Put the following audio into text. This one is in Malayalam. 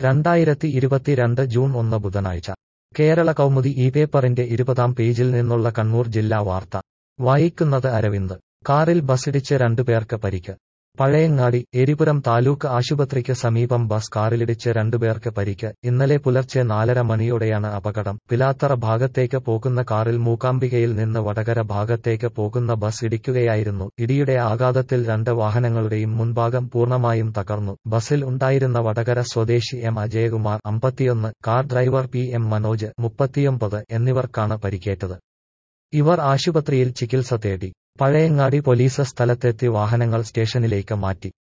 രണ്ടായിരത്തി ഇരുപത്തിരണ്ട് ജൂൺ ഒന്ന് ബുധനാഴ്ച കേരള കൗമുദി ഈ പേപ്പറിന്റെ ഇരുപതാം പേജിൽ നിന്നുള്ള കണ്ണൂർ ജില്ലാ വാർത്ത വായിക്കുന്നത് അരവിന്ദ് കാറിൽ ബസ്സിടിച്ച് രണ്ടുപേർക്ക് പരിക്ക് പഴയങ്ങാടി എരിപുരം താലൂക്ക് ആശുപത്രിക്ക് സമീപം ബസ് കാറിലിടിച്ച് രണ്ടുപേർക്ക് പരിക്ക് ഇന്നലെ പുലർച്ചെ നാലര മണിയോടെയാണ് അപകടം പിലാത്തറ ഭാഗത്തേക്ക് പോകുന്ന കാറിൽ മൂകാംബികയിൽ നിന്ന് വടകര ഭാഗത്തേക്ക് പോകുന്ന ബസ് ഇടിക്കുകയായിരുന്നു ഇടിയുടെ ആഘാതത്തിൽ രണ്ട് വാഹനങ്ങളുടെയും മുൻഭാഗം പൂർണ്ണമായും തകർന്നു ബസ്സിൽ ഉണ്ടായിരുന്ന വടകര സ്വദേശി എം അജയകുമാർ അമ്പത്തിയൊന്ന് car driver P M Manoj മുപ്പത്തിയൊമ്പത് എന്നിവർക്കാണ് പരിക്കേറ്റത് ഇവർ ആശുപത്രിയിൽ ചികിത്സ തേടി പഴയങ്ങാടി പോലീസ് സ്ഥലത്തെത്തി വാഹനങ്ങൾ സ്റ്റേഷനിലേക്ക് മാറ്റി